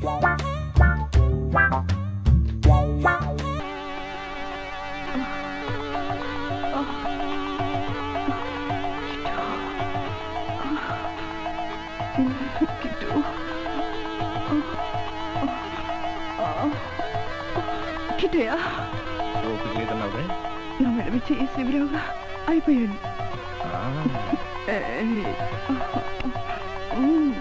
Kit కిట్టయ్యా ఓపిక లేదన్నావుగా నా మెడమి చేయి శిబిరంగా అయిపోయాను ఏ, ఉమ్.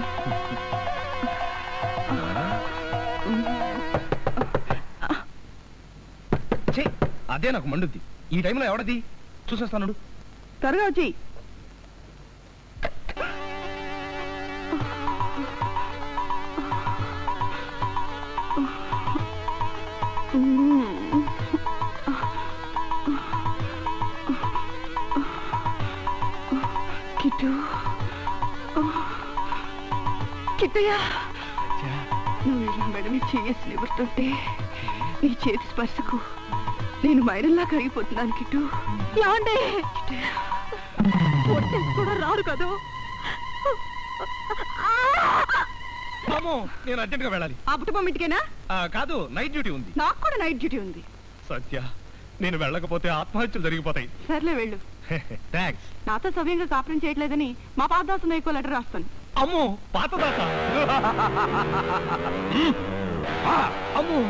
ఛీ, అదే నాకు మండుద్ది ఈ టైంలో ఎవడది చూసేస్తాను త్వరగా వచ్చి కిట్టు కిట్టయ్యా నువ్వు ఇలా మెడమి చేసి నిబడుతుంటే నీ చేతి స్పర్శకు నేను మైరల్లా కరిగిపోతున్నాను కిట్టు యాండే ఒట్టేసి కూడా రారు కదా అమ్మో నేను అర్జెంట్గా వెళ్ళాలి ఆ కుటుంబం ఇంటికేనా ఆ, కాదు నైట్ డ్యూటీ ఉంది నాకు కూడా నైట్ డ్యూటీ ఉంది సత్య నేను వెళ్ళకపోతే ఆత్మహత్యలు జరిగిపోతాయి సర్లే వెళ్ళు థ్యాంక్స్ నాతో సవ్యంగా కాపురం చేయట్లేదని మా పాదాసు ఎక్కువ లెటర్ రాస్తాను అమ్మో పాత దాత ఆ, అమ్మో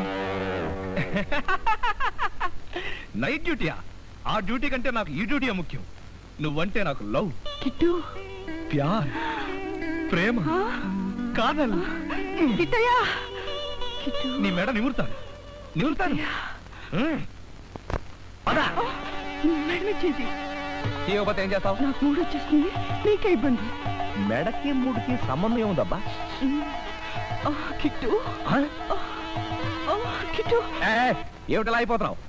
నైట్ డ్యూటీయా ఆ డ్యూటీ కంటే నాకు ఈ డ్యూటీ ముఖ్యం నువ్వంటే నాకు లవ్ కిట్టు ప్యార్ ప్రేమ ఆ? కాదల్ కిట్టయ్యా కిట్టు నీ మెడ నిమురుతాను నిమురుతాను ఉమ్. పద. మేడం చేసి తీయకపోతే ఏం చేస్తావు నాకు మూడు వచ్చేస్తుంది నీకే ఇబ్బంది మెడకి మూడుకి సంబంధం ఏముందబ్బా ఆ, కిట్టు ఆ? ఆ, కిట్టు ఏ, ఏమిటలా అయిపోతున్నావు